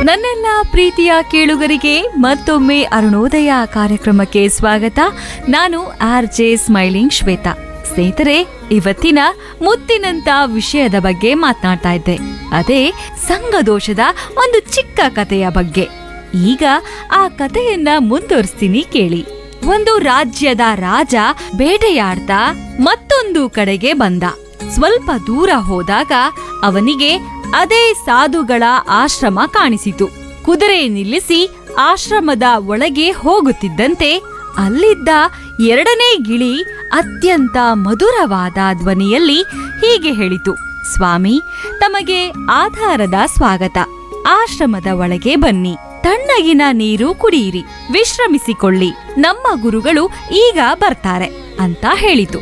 ನನ್ನೆಲ್ಲ ಪ್ರೀತಿಯ ಕೇಳುಗರಿಗೆ ಮತ್ತೊಮ್ಮೆ ಅರುಣೋದಯ ಕಾರ್ಯಕ್ರಮಕ್ಕೆ ಸ್ವಾಗತ ನಾನು ಆರ್ ಜೆ ಸ್ಮೈಲಿಂಗ್ ಶ್ವೇತಾ ಸ್ನೇಹಿತರೆ ಇವತ್ತಿನ ಮುತ್ತಿನಂತ ವಿಷಯದ ಬಗ್ಗೆ ಮಾತನಾಡ್ತಾ ಇದ್ದೆ ಅದೇ ಸಂಘದೋಷದ ಒಂದು ಚಿಕ್ಕ ಕಥೆಯ ಬಗ್ಗೆ ಈಗ ಆ ಕಥೆಯನ್ನ ಮುಂದುವರಿಸ್ತೀನಿ ಕೇಳಿ ಒಂದು ರಾಜ್ಯದ ರಾಜ ಬೇಟೆಯಾಡ್ತಾ ಮತ್ತೊಂದು ಕಡೆಗೆ ಬಂದ ಸ್ವಲ್ಪ ದೂರ ಹೋದಾಗ ಅವನಿಗೆ ಅದೇ ಸಾಧುಗಳ ಆಶ್ರಮ ಕಾಣಿಸಿತು ಕುದುರೆ ನಿಲ್ಲಿಸಿ ಆಶ್ರಮದ ಒಳಗೆ ಹೋಗುತ್ತಿದ್ದಂತೆ ಅಲ್ಲಿದ್ದ ಎರಡನೇ ಗಿಳಿ ಅತ್ಯಂತ ಮಧುರವಾದ ಧ್ವನಿಯಲ್ಲಿ ಹೀಗೆ ಹೇಳಿತು ಸ್ವಾಮಿ ತಮಗೆ ಆಧಾರದ ಸ್ವಾಗತ ಆಶ್ರಮದ ಒಳಗೆ ಬನ್ನಿ ತಣ್ಣಗಿನ ನೀರು ಕುಡಿಯಿರಿ ವಿಶ್ರಮಿಸಿಕೊಳ್ಳಿ ನಮ್ಮ ಗುರುಗಳು ಈಗ ಬರ್ತಾರೆ ಅಂತ ಹೇಳಿತು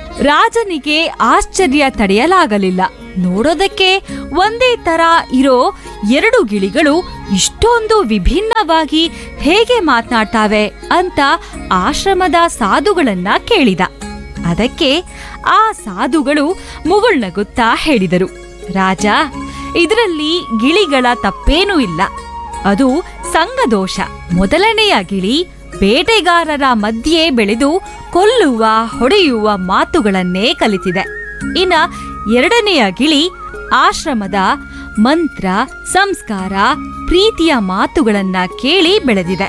ರಾಜನಿಗೆ ಆಶ್ಚರ್ಯ ತಡೆಯಲಾಗಲಿಲ್ಲ ನೋಡೋದಕ್ಕೆ ಒಂದೇ ತರ ಇರೋ ಎರಡು ಗಿಳಿಗಳು ಇಷ್ಟೊಂದು ವಿಭಿನ್ನವಾಗಿ ಹೇಗೆ ಮಾತನಾಡ್ತಾವೆ ಅಂತ ಆಶ್ರಮದ ಸಾಧುಗಳನ್ನ ಕೇಳಿದ ಅದಕ್ಕೆ ಆ ಸಾಧುಗಳು ಮುಗುಳ್ನಗುತ್ತಾ ಹೇಳಿದರು ರಾಜ ಇದರಲ್ಲಿ ಗಿಳಿಗಳ ತಪ್ಪೇನೂ ಇಲ್ಲ ಅದು ಸಂಘದೋಷ ಮೊದಲನೆಯ ಗಿಳಿ ಬೇಟೆಗಾರರ ಮಧ್ಯೆ ಬೆಳೆದು ಕೊಲ್ಲುವ ಹೊಡೆಯುವ ಮಾತುಗಳನ್ನೇ ಕಲಿತಿದೆ ಇನ್ನ ಎರಡನೆಯ ಗಿಳಿ ಆಶ್ರಮದ ಮಂತ್ರ ಸಂಸ್ಕಾರ ಪ್ರೀತಿಯ ಮಾತುಗಳನ್ನ ಕೇಳಿ ಬೆಳೆದಿದೆ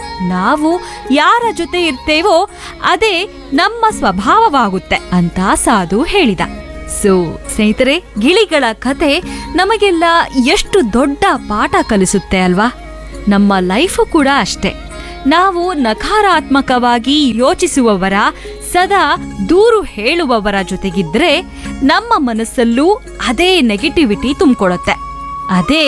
ನಾವು ಯಾರ ಜೊತೆ ಇರ್ತೇವೋ ಅದೇ ನಮ್ಮ ಸ್ವಭಾವವಾಗುತ್ತೆ ಅಂತ ಸಾಧು ಹೇಳಿದ ಸೊ ಸ್ನೇಹಿತರೆ ಗಿಳಿಗಳ ಕತೆ ನಮಗೆಲ್ಲ ಎಷ್ಟು ದೊಡ್ಡ ಪಾಠ ಕಲಿಸುತ್ತೆ ಅಲ್ವಾ ನಮ್ಮ ಲೈಫು ಕೂಡ ಅಷ್ಟೆ ನಾವು ನಕಾರಾತ್ಮಕವಾಗಿ ಯೋಚಿಸುವವರ ಸದಾ ದೂರು ಹೇಳುವವರ ಜೊತೆಗಿದ್ರೆ ನಮ್ಮ ಮನಸ್ಸಲ್ಲೂ ಅದೇ ನೆಗೆಟಿವಿಟಿ ತುಂಬಿಕೊಳ್ಳುತ್ತೆ ಅದೇ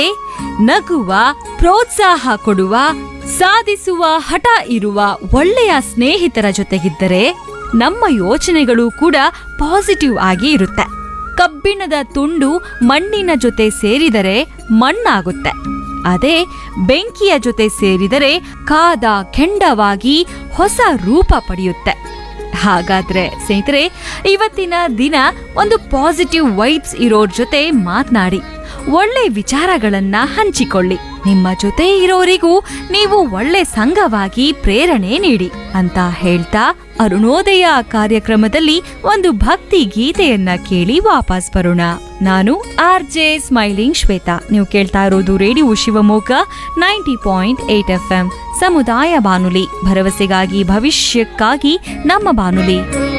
ನಗುವ ಪ್ರೋತ್ಸಾಹ ಕೊಡುವ ಸಾಧಿಸುವ ಹಠ ಇರುವ ಒಳ್ಳೆಯ ಸ್ನೇಹಿತರ ಜೊತೆಗಿದ್ದರೆ ನಮ್ಮ ಯೋಚನೆಗಳು ಕೂಡ ಪಾಸಿಟಿವ್ ಆಗಿ ಇರುತ್ತೆ ಕಬ್ಬಿಣದ ತುಂಡು ಮಣ್ಣಿನ ಜೊತೆ ಸೇರಿದರೆ ಮಣ್ಣಾಗುತ್ತೆ ಅದೇ ಬೆಂಕಿಯ ಜೊತೆ ಸೇರಿದರೆ ಕಾದ ಕೆಂಡವಾಗಿ ಹೊಸ ರೂಪ ಪಡೆಯುತ್ತೆ ಹಾಗಾದ್ರೆ ಸ್ನೇಹಿತರೆ ಇವತ್ತಿನ ದಿನ ಒಂದು ಪಾಸಿಟಿವ್ ವೈಬ್ಸ್ ಇರೋರ್ ಜೊತೆ ಮಾತನಾಡಿ ಒಳ್ಳೆ ವಿಚಾರಗಳನ್ನ ಹಂಚಿಕೊಳ್ಳಿ ನಿಮ್ಮ ಜೊತೆ ಇರೋರಿಗೂ ನೀವು ಒಳ್ಳೆ ಸಂಘವಾಗಿ ಪ್ರೇರಣೆ ನೀಡಿ ಅಂತ ಹೇಳ್ತಾ ಅರುಣೋದಯ ಕಾರ್ಯಕ್ರಮದಲ್ಲಿ ಒಂದು ಭಕ್ತಿ ಗೀತೆಯನ್ನ ಕೇಳಿ ವಾಪಸ್ ಬರೋಣ ನಾನು ಆರ್ ಜೆ ಸ್ಮೈಲಿಂಗ್ ಶ್ವೇತಾ ನೀವು ಕೇಳ್ತಾ ಇರೋದು radio Shivamogga ninety point eight F M ಸಮುದಾಯ ಬಾನುಲಿ ಭರವಸೆಗಾಗಿ ಭವಿಷ್ಯಕ್ಕಾಗಿ ನಮ್ಮ ಬಾನುಲಿ